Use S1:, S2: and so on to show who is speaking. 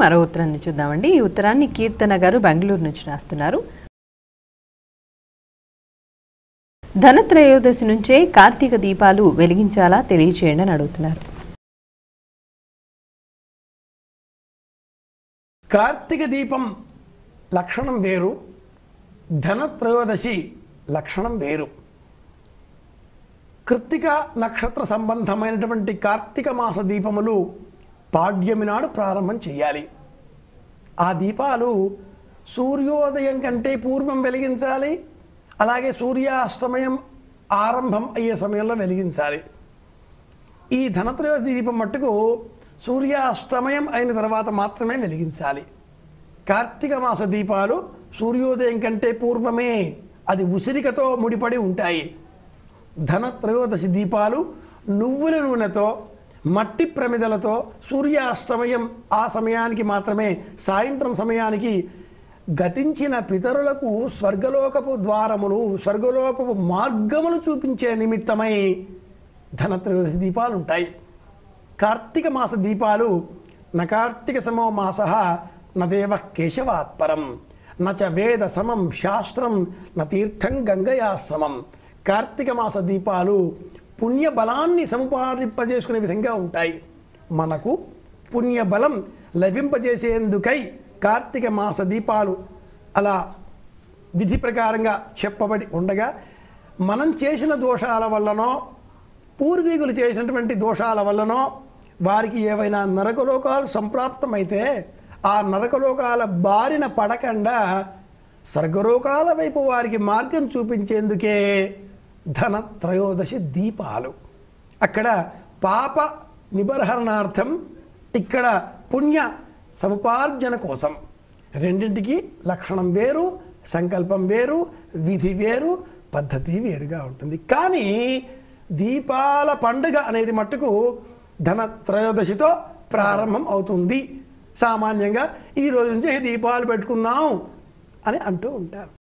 S1: మరో ఉత్తరాన్ని చూద్దామండి ఈ ఉత్తరాన్ని కీర్తన గారు బెంగళూరు నుంచి రాస్తున్నారు ధనత్రయోదశి నుంచే కార్తీక దీపాలు వెలిగించాలా తెలియచేయండి అని అడుగుతున్నారు
S2: కార్తీక దీపం లక్షణం వేరు ధనత్రయోదశి లక్షణం వేరు కృత్తిక నక్షత్ర సంబంధమైనటువంటి కార్తీక మాస దీపములు పాడ్యమి నాడు ప్రారంభం చేయాలి ఆ దీపాలు సూర్యోదయం కంటే పూర్వం వెలిగించాలి అలాగే సూర్యాస్తమయం ఆరంభం అయ్యే సమయంలో వెలిగించాలి ఈ ధనత్రయోదశి దీపం మట్టుకు సూర్యాస్తమయం అయిన తర్వాత మాత్రమే వెలిగించాలి కార్తీక మాస దీపాలు సూర్యోదయం కంటే పూర్వమే అది ఉసిరికతో ముడిపడి ఉంటాయి ధనత్రయోదశి దీపాలు నువ్వుల నూనెతో మట్టి ప్రమిదలతో సూర్యాస్తమయం ఆ సమయానికి మాత్రమే సాయంత్రం సమయానికి గతించిన పితరులకు స్వర్గలోకపు ద్వారములు స్వర్గలోకపు మార్గములు చూపించే నిమిత్తమై ధనత్రయోదశి దీపాలు ఉంటాయి కార్తీక మాస దీపాలు న కార్తీక సమో మాస నదేవ కేశవాత్పరం నచ వేద సమం శాస్త్రం న తీర్థం గంగయా సమం కార్తీక మాస దీపాలు పుణ్య బలాన్ని సముపార్జింపజేసుకునే విధంగా ఉంటాయి మనకు పుణ్య బలం లభింపజేసేందుకై కార్తీక మాస దీపాలు అలా విధి ప్రకారంగా చెప్పబడి ఉండగా మనం చేసిన దోషాల వల్లనో పూర్వీకులు చేసినటువంటి దోషాల వల్లనో వారికి ఏవైనా నరకలోకాలు సంప్రాప్తమైతే ఆ నరకలోకాల బారిన పడకుండా స్వర్గలోకాల వైపు వారికి మార్గం చూపించేందుకే ధన త్రయోదశి దీపాలు అక్కడ పాప నిబర్హరణార్థం ఇక్కడ పుణ్య సముపార్జన కోసం రెండింటికి లక్షణం వేరు సంకల్పం వేరు విధి వేరు పద్ధతి వేరుగా ఉంటుంది కానీ దీపాల పండుగ అనేది మట్టుకు ధన త్రయోదశితో ప్రారంభం అవుతుంది సామాన్యంగా ఈ రోజు నుంచి దీపాలు పెట్టుకుందాం అని అంటూ ఉంటారు